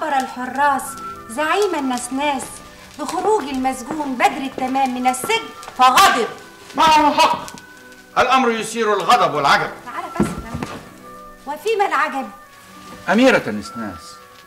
أخبر الحراس زعيم النسناس بخروج المسجون بدر التمام من السجن فغضب معه حق الأمر يثير الغضب والعجب تعالى بس يا فندم. وفيما العجب أميرة النسناس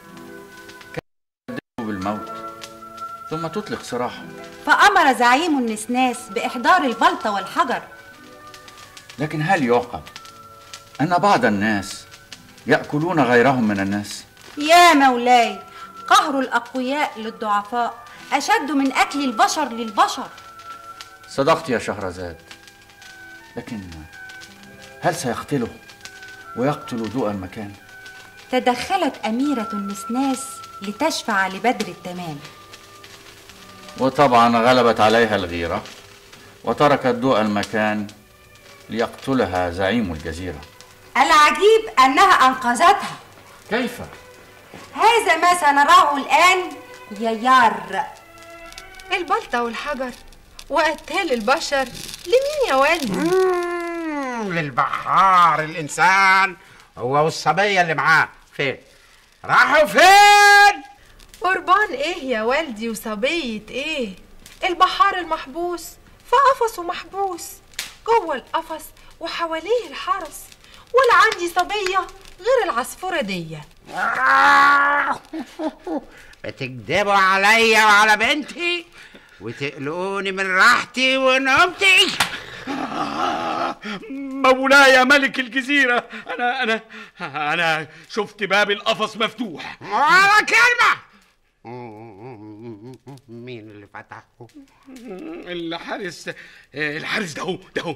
كانت بالموت ثم تطلق سراحه فأمر زعيم النسناس بإحضار البلطة والحجر لكن هل يعقل أن بعض الناس يأكلون غيرهم من الناس يا مولاي قهر الأقوياء للضعفاء أشد من أكل البشر للبشر صدقت يا شهرزاد لكن هل سيقتله ويقتل ضوء المكان تدخلت أميرة النسناس لتشفع لبدر التمام وطبعا غلبت عليها الغيرة وتركت ضوء المكان ليقتلها زعيم الجزيرة العجيب أنها أنقذتها كيف؟ هذا ما سنراه الآن يا يار البلطة والحجر وقتال البشر لمين يا والدي؟ مم، للبحار الإنسان هو والصبية اللي معاه فين؟ راحوا فين؟ قربان ايه يا والدي وصبية ايه؟ البحار المحبوس في قفصه محبوس جوه القفص وحواليه الحرس ولا عندي صبية غير العصفورة دي بتكذبوا عليا وعلى بنتي وتقلقوني من راحتي ونومتي مولاي يا ملك الجزيرة أنا أنا أنا شفت باب القفص مفتوح ولا كلمة مين اللي فتحه؟ الحارس الحارس ده هو ده هو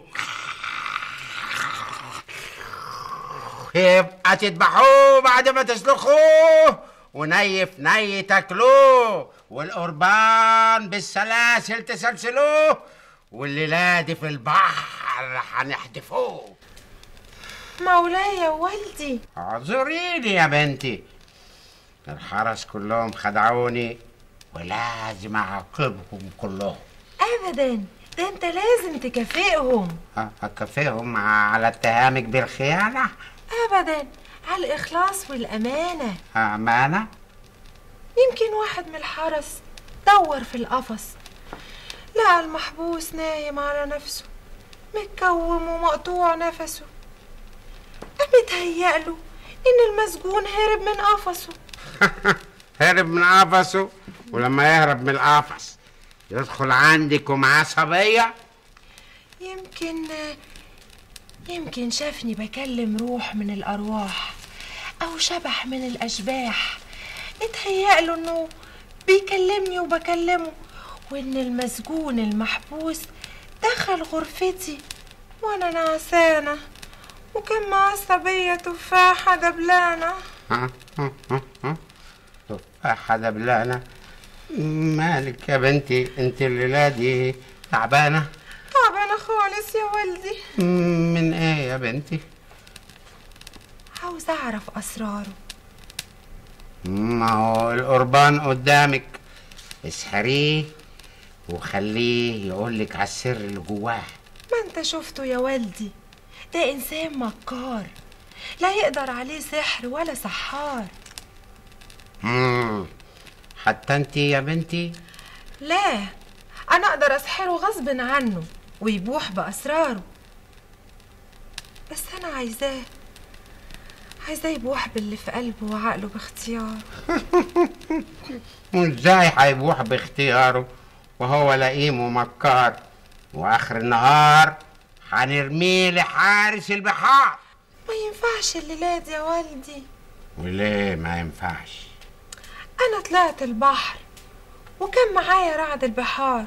يبقى تذبحوه بعد ما تسلخوه ونيف ني تاكلوه والقربان بالسلاسل تسلسلوه والليلة دي في البحر هنحدفوه مولاي يا والدي اعذريني يا بنتي الحرس كلهم خدعوني ولازم اعاقبهم كلهم ابدا ده انت لازم تكافئهم اكافئهم على اتهامك بالخيانة ابدا على الاخلاص والامانه امانة يمكن واحد من الحرس دور في القفص لقى المحبوس نايم على نفسه متكوم ومقطوع نفسه قام اتهيأله إن المسجون هرب من قفصه هرب من قفصه ولما يهرب من القفص يدخل عندك ومعاه صبية يمكن يمكن شافني بكلم روح من الأرواح أو شبح من الأشباح اتهيأله إنه بيكلمني وبكلمه وإن المسجون المحبوس دخل غرفتي وأنا نعسانة وكان معاه صبية تفاحة دبلانة ها ها ها ها تفاحة دبلانة مالك يا بنتي انت الليلة دي تعبانة تعبانة خالص يا والدي من ايه يا بنتي عاوز أعرف أسراره ما هو القربان قدامك اسحريه وخليه يقولك على السر اللي جواه ما انت شفته يا والدي ده إنسان مكار لا يقدر عليه سحر ولا سحار مم. حتى انت يا بنتي لا أنا أقدر أسحره غصب عنه ويبوح بأسراره بس أنا عايزاه عايزاه يبوح باللي في قلبه وعقله باختيار وازاي هيبوح باختياره وهو لئيم ومكار واخر النهار هنرميه لحارس البحار ما ينفعش الليلة دي يا والدي وليه ما ينفعش أنا طلعت البحر وكان معايا رعد البحار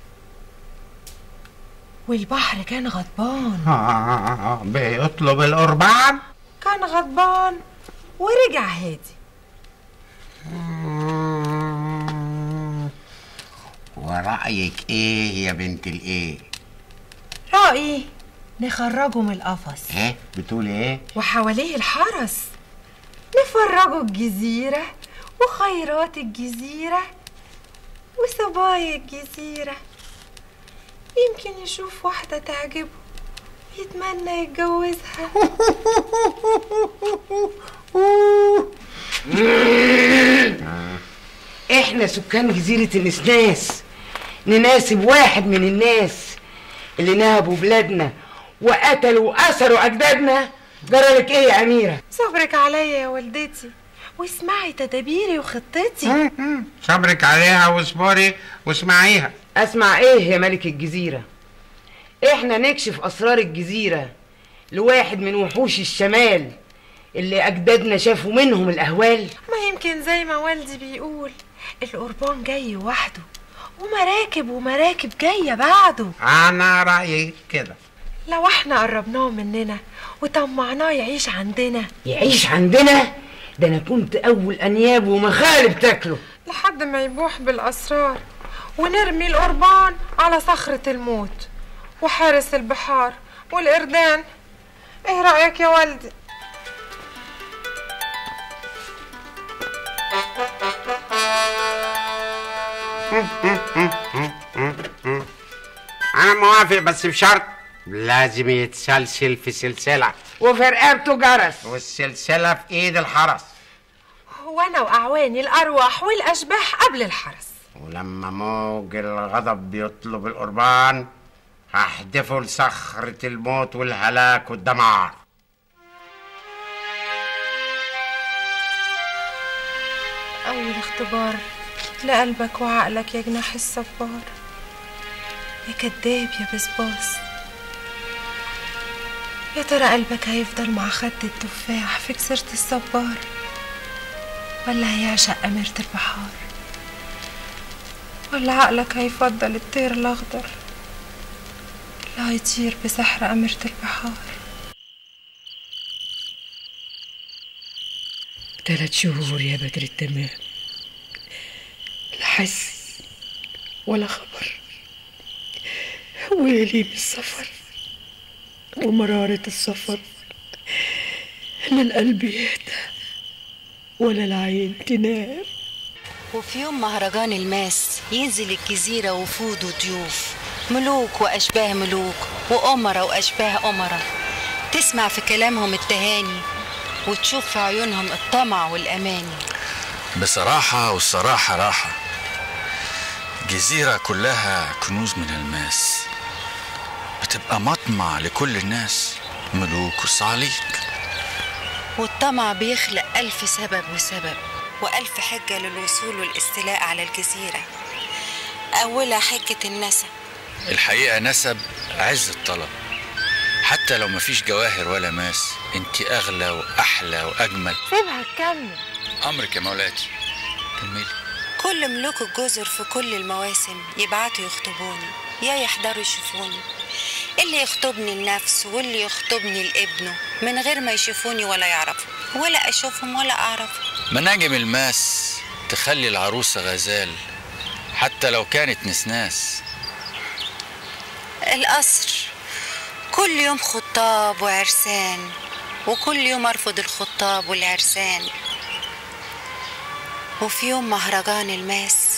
والبحر كان غضبان آه بيطلب القربان كان غضبان ورجع هادي ورأيك ايه يا بنت الايه رأيي نخرجه من القفص ايه بتقول ايه وحواليه الحرس نفرجه الجزيرة وخيرات الجزيرة وصبايا الجزيرة يمكن يشوف واحدة تعجبه يتمنى يتجوزها احنا سكان جزيرة النسناس نناسب واحد من الناس اللي نهبوا بلادنا وقتلوا وأسروا أجدادنا جرالك إيه يا أميرة؟ صبرك عليا يا والدتي واسمعي تدابيري وخطتي صبرك عليها واصبري واسمعيها أسمع إيه يا ملك الجزيرة؟ إحنا نكشف أسرار الجزيرة لواحد من وحوش الشمال اللي أجدادنا شافوا منهم الأهوال ما يمكن زي ما والدي بيقول القربان جاي وحده ومراكب ومراكب جاية بعده انا رايي كده لو احنا قربناه مننا وطمعناه يعيش عندنا يعيش عندنا ده أنا كنت أول أنياب ومخالب تاكله لحد ما يبوح بالأسرار ونرمي القربان على صخرة الموت وحارس البحار والقردان ايه رأيك يا والدي؟ انا موافق بس بشرط لازم يتسلسل في سلسله وفي رقبته جرس والسلسله في ايد الحرس وانا واعواني الارواح والاشباح قبل الحرس ولما موج الغضب بيطلب القربان هحدفه لصخرة الموت والهلاك والدمار اول اختبار لقلبك وعقلك يا جناح الصبار يا كداب يا بسباس يا ترى قلبك هيفضل مع خد التفاح في جزيرة الصبار ولا هيعشق أميرة البحار ولا عقلك هيفضل الطير الأخضر اللي هيطير بسحر أميرة البحار ثلاث شهور يا بدر التمام لا حس ولا خبر ويلي بالسفر ومرارة السفر لا القلب يهدى ولا العين تنام وفي يوم مهرجان الماس ينزل الجزيرة وفود وضيوف ملوك وأشباه ملوك وأمرة وأشباه أمرة تسمع في كلامهم التهاني وتشوف في عيونهم الطمع والأماني بصراحة والصراحة راحة جزيرة كلها كنوز من الماس بتبقى مطمع لكل الناس ملوك وصعاليك والطمع بيخلق ألف سبب وسبب وألف حجة للوصول والاستيلاء على الجزيرة أولها حجة النسب الحقيقة نسب عز الطلب حتى لو مفيش جواهر ولا ماس انت اغلى واحلى واجمل سيبها تكمل امرك يا مولاتي كملي كل ملوك الجزر في كل المواسم يبعتوا يخطبوني يا يحضروا يشوفوني اللي يخطبني لنفسه واللي يخطبني لابنه من غير ما يشوفوني ولا يعرفوا ولا اشوفهم ولا اعرفهم مناجم الماس تخلي العروسة غزال حتى لو كانت نسناس القصر كل يوم خطاب وعرسان وكل يوم ارفض الخطاب والعرسان وفي يوم مهرجان الماس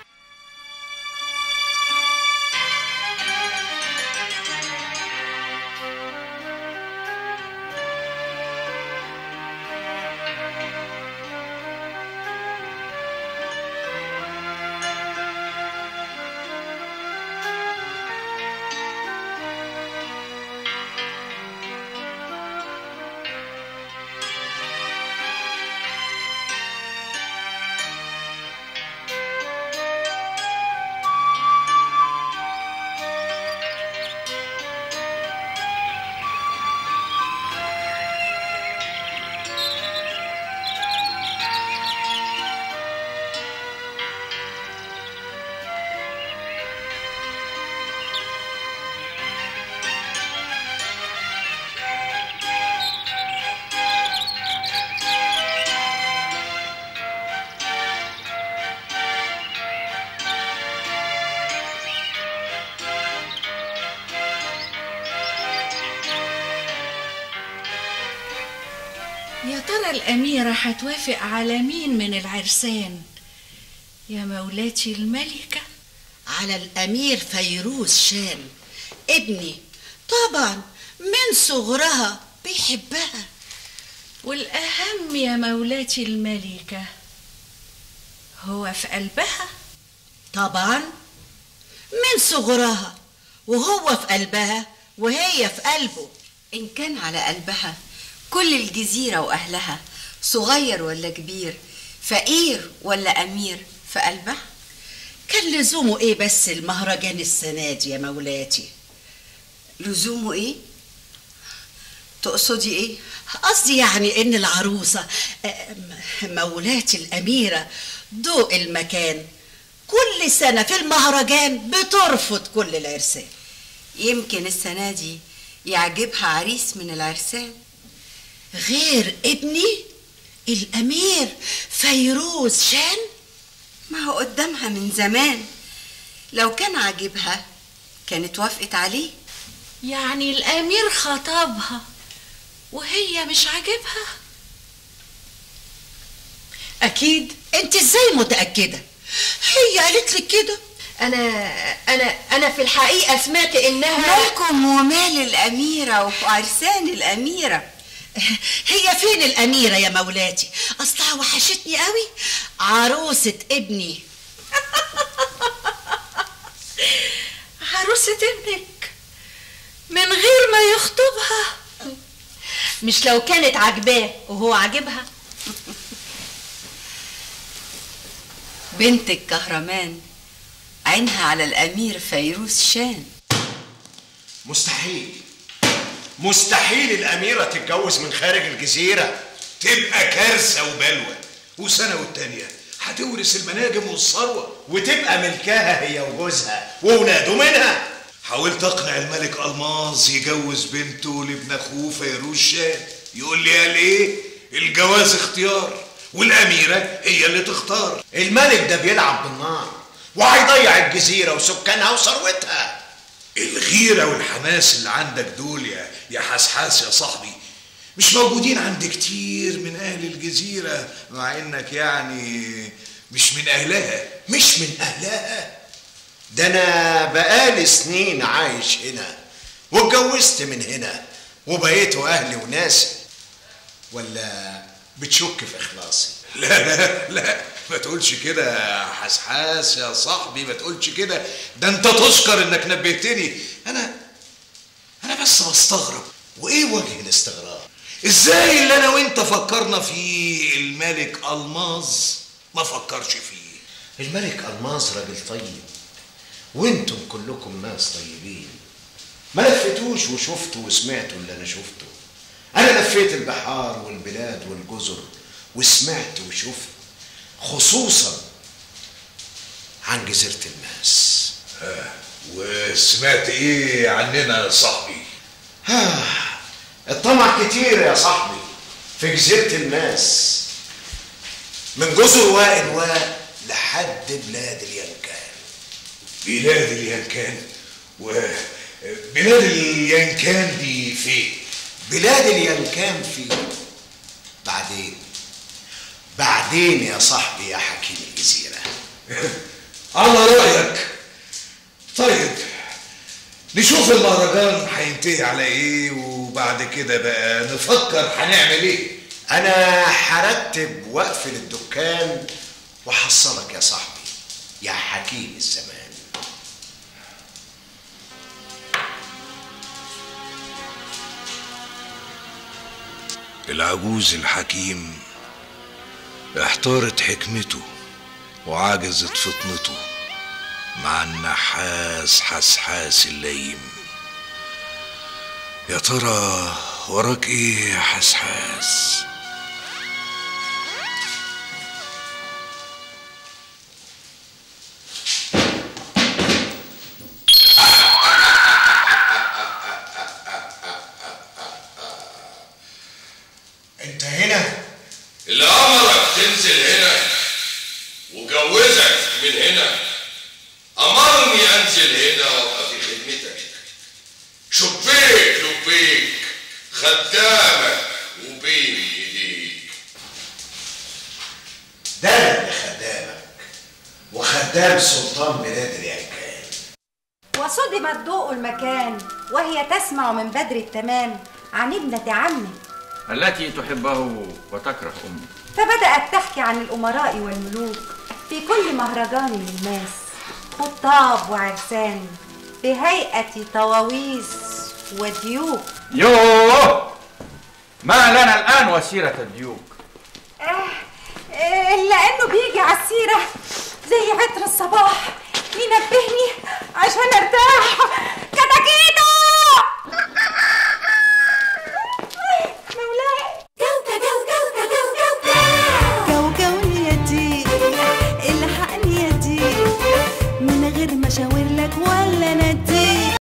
يا ترى الأميرة هتوافق على مين من العرسان يا مولاتي الملكة على الأمير فيروز شان ابني طبعا من صغرها بيحبها والأهم يا مولاتي الملكة هو في قلبها طبعا من صغرها وهو في قلبها وهي في قلبه إن كان على قلبها كل الجزيرة وأهلها صغير ولا كبير فقير ولا أمير في قلبها كان لزومه ايه بس المهرجان السنة دي يا مولاتي لزومه إيه؟ تقصدي إيه؟ قصدي يعني ان العروسة آه، م- مولاتي الأميرة ضوء المكان كل سنة في المهرجان بترفض كل العرسان يمكن السنة دي يعجبها عريس من العرسان غير ابني الأمير فيروز شان ما هو قدامها من زمان لو كان عاجبها كانت وافقت عليه يعني الأمير خطبها وهي مش عاجبها أكيد أنت إزاي متأكدة هي قالت لك كده انا انا انا في الحقيقه سمعت انها مالكم ومال الأميرة وعرسان الأميرة هي فين الأميرة يا مولاتي أصلها وحشتني قوي عروسة ابني عروسة ابنك من غير ما يخطبها مش لو كانت عاجباه وهو عاجبها بنت الكهرمان عينها على الأمير فيروز شان مستحيل مستحيل الأميرة تتجوز من خارج الجزيرة تبقى كارثة وبلوى وسنة والتانية هتورث المناجم والثروة وتبقى ملكها هي وجوزها وولاده منها حاولت اقنع الملك الماظ يجوز بنته لابن اخوه فيروز شاه يقول لي قال ايه الجواز اختيار والاميره هي اللي تختار الملك ده بيلعب بالنار وهيضيع الجزيرة وسكانها وثروتها الغيرة والحماس اللي عندك دول يا يا حسحاس يا صاحبي مش موجودين عند كتير من أهل الجزيرة مع إنك يعني مش من أهلها مش من أهلها ده أنا بقالي سنين عايش هنا واتجوزت من هنا وبقيت أهلي وناسي ولا بتشك في إخلاصي لا لا لا ما تقولش كده يا حسحاس يا صاحبي ما تقولش كده ده انت تشكر انك نبهتني انا انا بس بستغرب وإيه وجه الاستغراب؟ ازاي اللي انا وانت فكرنا فيه الملك الماظ ما فكرش فيه الملك الماظ راجل طيب وانتم كلكم ناس طيبين ما لفتوش وشفتوا وسمعتوا اللي انا شفته انا لفيت البحار والبلاد والجزر وسمعت وشفت خصوصا عن جزيرة الماس آه وسمعت ايه عننا يا صاحبي آه الطمع كتير يا صاحبي في جزيرة الماس من جزر وائل واء لحد بلاد الينكان بلاد الينكان وبلاد الينكان دي فين بلاد الينكان فين بعدين بعدين يا صاحبي يا حكيم الجزيرة على رأيك طيب نشوف المهرجان هينتهي على ايه وبعد كده بقى نفكر هنعمل ايه انا هرتب وقفل الدكان وحصلك يا صاحبي يا حكيم الزمان العجوز الحكيم احتارت حكمته وعجزت فطنته مع النحاس حسحاس الليم يا ترى وراك ايه يا حسحاس انت هنا اللي امرك تنزل هنا وجوزك من هنا امرني انزل هنا وابقى في خدمتك شبيك لبيك خدامك وبين ايديك ده أنا اللي خدامك وخدام سلطان بلاد الينكان وصدم الضوء المكان وهي تسمع من بدر التمام عن ابنة عمه التي تحبه وتكره أمه فبدأت تحكي عن الأمراء والملوك في كل مهرجان للناس خطاب وعرسان بهيئة طواويس وديوك يوه ما لنا الآن وسيرة الديوك إيه، إلا إنه بيجي على السيرة